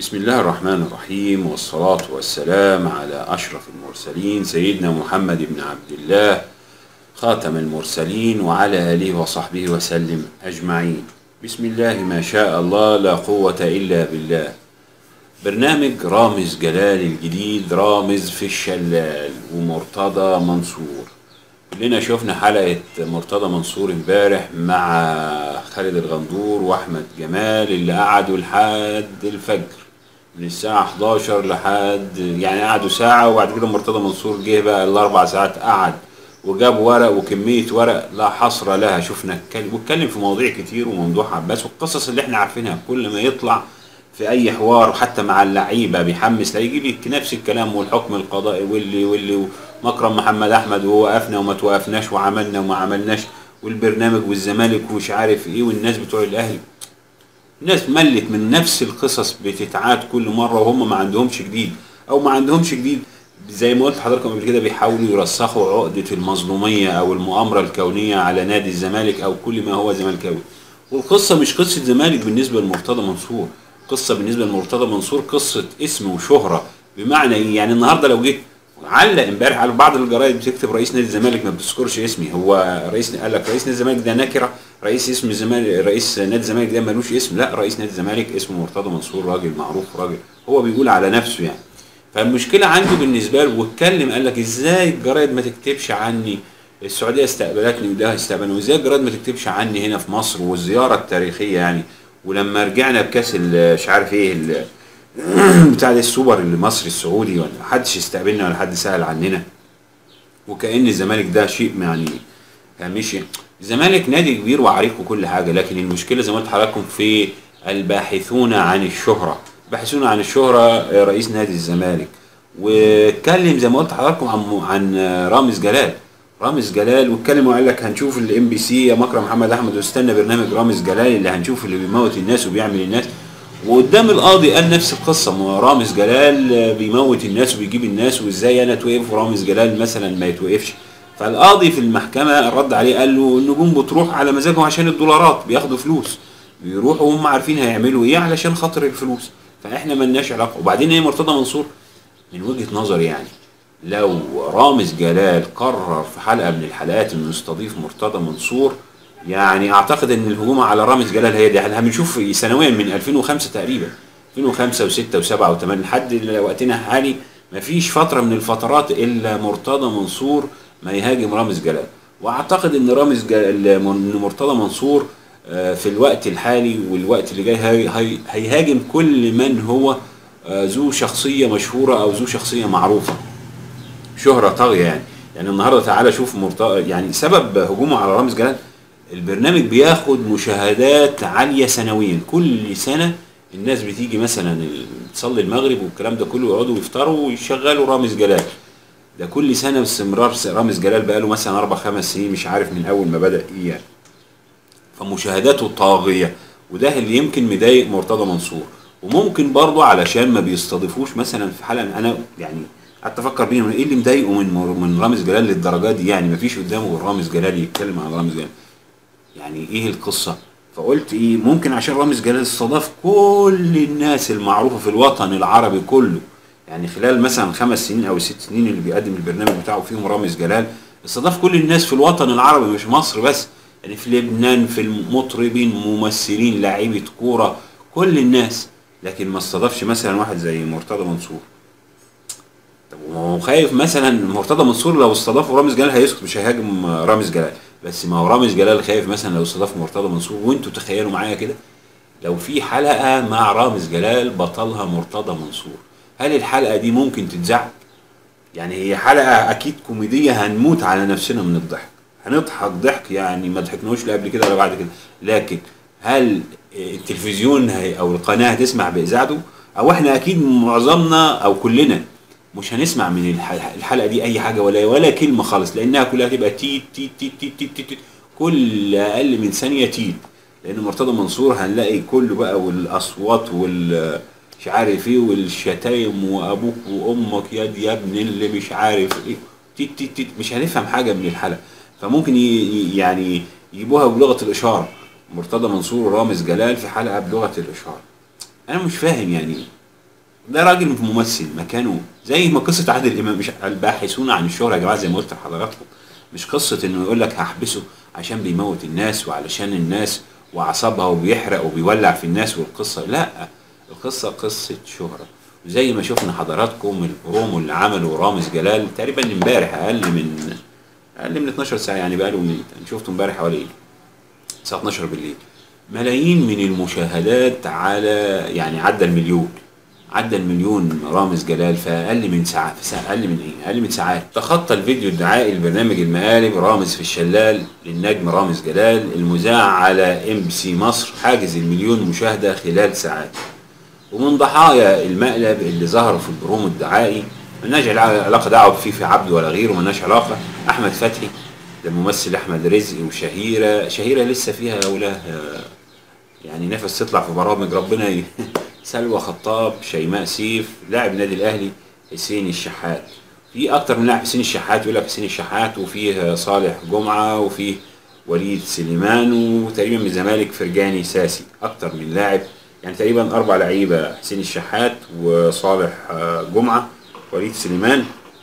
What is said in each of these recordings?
بسم الله الرحمن الرحيم والصلاة والسلام على أشرف المرسلين سيدنا محمد بن عبد الله خاتم المرسلين وعلى آله وصحبه وسلم أجمعين بسم الله ما شاء الله لا قوة إلا بالله برنامج رامز جلال الجديد رامز في الشلال ومرتضى منصور كلنا شفنا حلقة مرتضى منصور امبارح مع خالد الغندور واحمد جمال اللي قعدوا لحد الفجر من الساعة 11 لحد يعني قعدوا ساعة وبعد كده مرتضى منصور جه بقى الأربع ساعات قعد وجاب ورق وكمية ورق لا حصر لها شفنا اتكلم واتكلم في مواضيع كتير وممدوح عباس والقصص اللي احنا عارفينها كل ما يطلع في اي حوار حتى مع اللعيبه بيحمس لا يجي لي نفس الكلام والحكم القضائي واللي واللي مكرم محمد احمد ووقفنا وما توقفناش وعملنا وما عملناش والبرنامج والزمالك ومش عارف ايه والناس بتوع الاهلي الناس ملت من نفس القصص بتتعاد كل مره وهم ما عندهمش جديد او ما عندهمش جديد زي ما قلت لحضراتكم قبل كده بيحاولوا يرسخوا عقده المظلوميه او المؤامره الكونيه على نادي الزمالك او كل ما هو زملكاوي والقصه مش قصه زمالك بالنسبه لمرتضى منصور قصه بالنسبه لمرتضى منصور قصه اسم وشهره بمعنى ايه يعني النهارده لو جيت علق امبارح على بعض الجرايد بتكتب رئيس نادي الزمالك ما بتذكرش اسمي هو رئيس قال لك رئيس نادي الزمالك ده نكره رئيس اسم الزمالك رئيس نادي الزمالك ده ملوش اسم لا رئيس نادي الزمالك اسمه مرتضى منصور راجل معروف راجل هو بيقول على نفسه يعني فالمشكله عنده بالنسبه له واتكلم قال لك ازاي الجرايد ما تكتبش عني السعوديه استقبلتني وده استقبلني وازاي الجرايد ما تكتبش عني هنا في مصر والزياره التاريخيه يعني ولما رجعنا بكاس مش عارف ايه بتاع ده السوبر المصري السعودي ولا حدش استقبلنا ولا حد سأل عننا وكأن الزمالك ده شيء يعني مش الزمالك نادي كبير وعريق وكل حاجه لكن المشكله زي ما قلت لحضراتكم في الباحثون عن الشهره باحثون عن الشهره رئيس نادي الزمالك واتكلم زي ما قلت لحضراتكم عن عن رامز جلال رامز جلال واتكلم وقال لك هنشوف الام بي سي يا مكرم محمد احمد واستنى برنامج رامز جلال اللي هنشوف اللي بيموت الناس وبيعمل الناس وقدام القاضي قال نفس القصه رامز جلال بيموت الناس وبيجيب الناس وازاي انا اتوقف ورامز جلال مثلا ما يتوقفش فالقاضي في المحكمه رد عليه قال له النجوم بتروح على مزاجهم عشان الدولارات بياخدوا فلوس بيروحوا وهم عارفين هيعملوا ايه علشان خاطر الفلوس فاحنا ملناش علاقه وبعدين ايه مرتضى منصور من وجهه نظري يعني لو رامز جلال قرر في حلقه من الحلقات انه يستضيف مرتضى منصور يعني اعتقد ان الهجوم على رامز جلال هي دي احنا بنشوف سنويا من 2005 تقريبا 2005 و6 و7 و8 لحد وقتنا الحالي ما فيش فتره من الفترات الا مرتضى منصور ما يهاجم رامز جلال واعتقد ان رامز جلال ان مرتضى منصور في الوقت الحالي والوقت اللي جاي هيهاجم كل من هو ذو شخصيه مشهوره او ذو شخصيه معروفه شهره طاغيه يعني يعني النهارده تعالى شوف مرتضى يعني سبب هجومه على رامز جلال البرنامج بياخد مشاهدات عاليه سنويا كل سنه الناس بتيجي مثلا تصلي المغرب والكلام ده كله يقعدوا يفطروا ويشغلوا رامز جلال ده كل سنه باستمرار رامز جلال بقاله مثلا اربع خمس سنين مش عارف من اول ما بدا ايه يعني فمشاهداته طاغيه وده اللي يمكن مضايق مرتضى منصور وممكن برضه علشان ما بيستضيفوش مثلا في حلقه انا يعني قعدت افكر بيهم ايه اللي مضايقه من من رامز جلال للدرجه دي يعني ما فيش قدامه غير رامز جلال يتكلم عن رامز جلال يعني ايه القصه فقلت ايه ممكن عشان رامز جلال استضاف كل الناس المعروفه في الوطن العربي كله يعني خلال مثلا خمس سنين او ست سنين اللي بيقدم البرنامج بتاعه فيهم رامز جلال استضاف كل الناس في الوطن العربي مش مصر بس يعني في لبنان في المطربين ممثلين لاعيبه كوره كل الناس لكن ما استضافش مثلا واحد زي مرتضى منصور طب هو خايف مثلا مرتضى منصور لو استضافوا رامز جلال هيسكت مش هيهاجم رامز جلال بس ما هو رامز جلال خايف مثلا لو استضاف مرتضى منصور وانتوا تخيلوا معايا كده لو في حلقه مع رامز جلال بطلها مرتضى منصور هل الحلقه دي ممكن تتذاع يعني هي حلقه اكيد كوميديه هنموت على نفسنا من الضحك هنضحك ضحك يعني ما ضحكناش لا قبل كده ولا بعد كده لكن هل التلفزيون او القناه هتسمع باذاعته او احنا اكيد معظمنا او كلنا مش هنسمع من الحلقه دي اي حاجه ولا ولا كلمه خالص لانها كلها هتبقى تيت تيت تيت تيت تيت, تيت, تيت كل اقل من ثانيه تيت لان مرتضى منصور هنلاقي كله بقى والاصوات وال مش عارف ايه والشتايم وابوك وامك يا دي يا ابن اللي مش عارف ايه تيت تيت تيت مش هنفهم حاجه من الحلقه فممكن يعني يجيبوها بلغه الاشاره مرتضى منصور ورامز جلال في حلقه بلغه الاشاره انا مش فاهم يعني ده راجل ممثل مكانه زي ما قصه عادل امام مش الباحثون عن الشهره يا جماعه زي ما قلت لحضراتكم مش قصه انه يقول لك هحبسه عشان بيموت الناس وعلشان الناس واعصابها وبيحرق وبيولع في الناس والقصه لا القصه قصه شهره زي ما شفنا حضراتكم البرومو اللي عمله رامز جلال تقريبا امبارح اقل من اقل من 12 ساعه يعني بقاله من شفته امبارح حوالي الساعه 12 بالليل ملايين من المشاهدات على يعني عدى المليون عدى المليون رامز جلال في اقل من ساعه في ساعة اقل من ايه؟ اقل من ساعات تخطى الفيديو الدعائي لبرنامج المقالب رامز في الشلال للنجم رامز جلال المذاع على ام بي سي مصر حاجز المليون مشاهده خلال ساعات ومن ضحايا المقلب اللي ظهروا في البرومو الدعائي ملناش علاقه دعوه بفيفي عبده ولا غيره ملناش علاقه احمد فتحي ده الممثل احمد رزق وشهيره شهيره لسه فيها ولها يعني نفس تطلع في برامج ربنا ي... سلوى خطاب شيماء سيف لاعب النادي الاهلي حسين الشحات في اكتر من لاعب حسين الشحات يقول لك حسين الشحات وفيه صالح جمعه وفيه وليد سليمان وتقريبا من الزمالك فرجاني ساسي اكتر من لاعب يعني تقريبا اربع لعيبه حسين الشحات وصالح جمعه وليد سليمان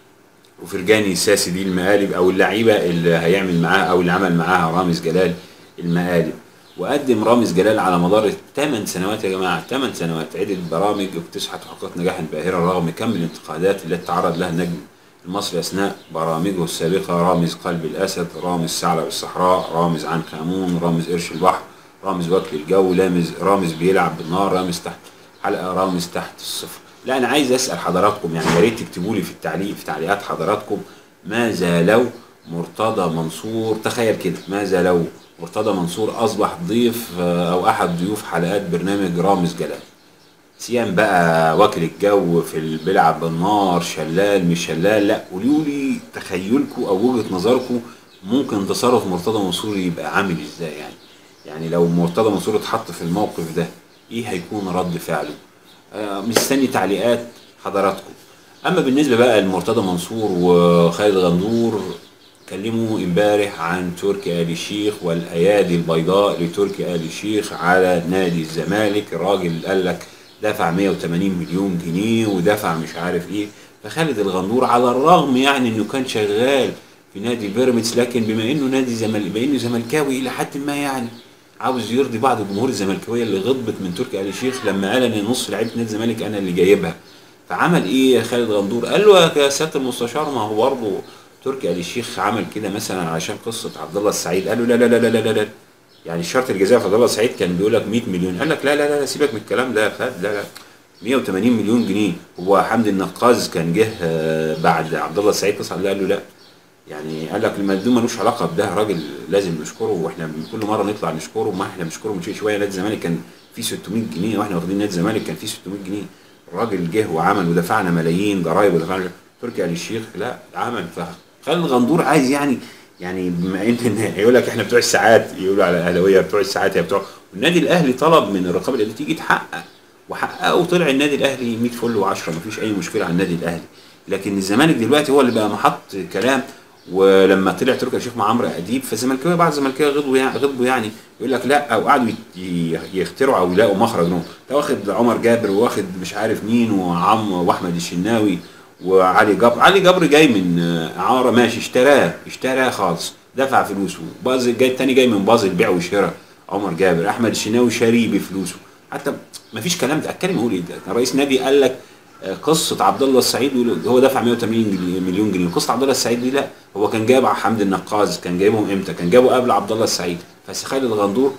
وفرجاني ساسي دي المقالب او اللعيبه اللي هيعمل معاها او اللي عمل معاها رامز جلال المقالب وقدم رامز جلال على مدار الثمان سنوات يا جماعه ثمان سنوات عده برامج واكتسحت حققت نجاحا باهرا رغم كم الانتقادات التي تعرض لها النجم المصري اثناء برامجه السابقه رامز قلب الاسد رامز ثعلب الصحراء رامز عن خامون رامز قرش البحر رامز وكل الجو رامز رامز بيلعب بالنار رامز تحت حلقه رامز تحت الصفر لا انا عايز اسال حضراتكم يعني يا ريت تكتبوا لي في التعليق في تعليقات حضراتكم ماذا لو مرتضى منصور تخيل كده ماذا لو مرتضى منصور اصبح ضيف او احد ضيوف حلقات برنامج رامز جلال سيان بقى واكل الجو في بيلعب بالنار شلال مش شلال لا قولوا لي تخيلكم او وجهه نظركم ممكن تصرف مرتضى منصور يبقى عامل ازاي يعني يعني لو مرتضى منصور اتحط في الموقف ده ايه هيكون رد فعله آه مستني تعليقات حضراتكم اما بالنسبه بقى لمرتضى منصور وخالد غندور اتكلموا امبارح عن تركي آل الشيخ والايادي البيضاء لتركي آل الشيخ على نادي الزمالك الراجل قال لك دفع 180 مليون جنيه ودفع مش عارف ايه فخالد الغندور على الرغم يعني انه كان شغال في نادي بيراميدز لكن بما انه نادي زمالك بما انه زملكاوي الى حد ما يعني عاوز يرضي بعض الجمهور الزملكاويه اللي غضبت من تركي آل الشيخ لما قال ان نص لعيبه نادي الزمالك انا اللي جايبها فعمل ايه يا خالد غندور قال له يا سياده المستشار ما هو برضه تركي آل الشيخ عمل كده مثلا عشان قصه عبد الله السعيد قال له لا لا لا لا لا لا, لا. يعني الشرط الجزائي في عبد الله السعيد كان بيقول لك 100 مليون قال لك لا لا لا سيبك من الكلام ده فات لا لا 180 مليون جنيه هو حمدي النقاز كان جه بعد عبد الله السعيد تصعد قال له لا يعني قال لك المندوب ملوش علاقه بده راجل لازم نشكره واحنا كل مره نطلع نشكره ما احنا بنشكره من شويه شويه نادي الزمالك كان فيه 600 جنيه واحنا واخدين نادي الزمالك كان فيه 600 جنيه الراجل جه وعمل ودفعنا ملايين ضرايب ودفعنا تركي آل الشيخ لا عمل فخالد الغندور عايز يعني يعني بما ان يقول لك احنا بتوع الساعات يقولوا على الاهلاويه بتوع الساعات يا بتوع والنادي الاهلي طلب من الرقابه الاداريه تيجي تحقق وحققوا طلع النادي الاهلي 100 فل و10 مفيش اي مشكله على النادي الاهلي لكن الزمالك دلوقتي هو اللي بقى محط كلام ولما طلع تركي الشيخ مع عمرو اديب فالزملكاويه بعض الزملكاويه غضبوا يعني غضبوا يعني يقول لك لا او قعدوا يخترعوا او يلاقوا مخرج لهم ده واخد عمر جابر واخد مش عارف مين وعم واحمد الشناوي وعلي جبر علي جبر جاي من اعاره ماشي اشتراه اشتراه خالص دفع فلوسه باظ جاي التاني جاي من باظ البيع والشراء عمر جابر احمد الشناوي شاريه بفلوسه حتى مفيش كلام ده اتكلم اقول ايه ده كان رئيس نادي قال لك قصه عبد الله السعيد هو دفع 180 مليون جنيه قصه عبد الله السعيد دي لا هو كان جايب حمد النقاز كان جايبهم امتى كان جابه قبل عبد الله السعيد بس خالد الغندور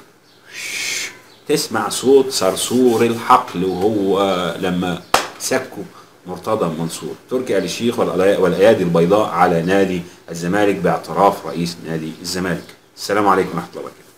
تسمع صوت صرصور الحقل وهو لما سكوا مرتضى منصور تركي آل الشيخ والايادي البيضاء على نادي الزمالك باعتراف رئيس نادي الزمالك السلام عليكم ورحمه الله وبركاته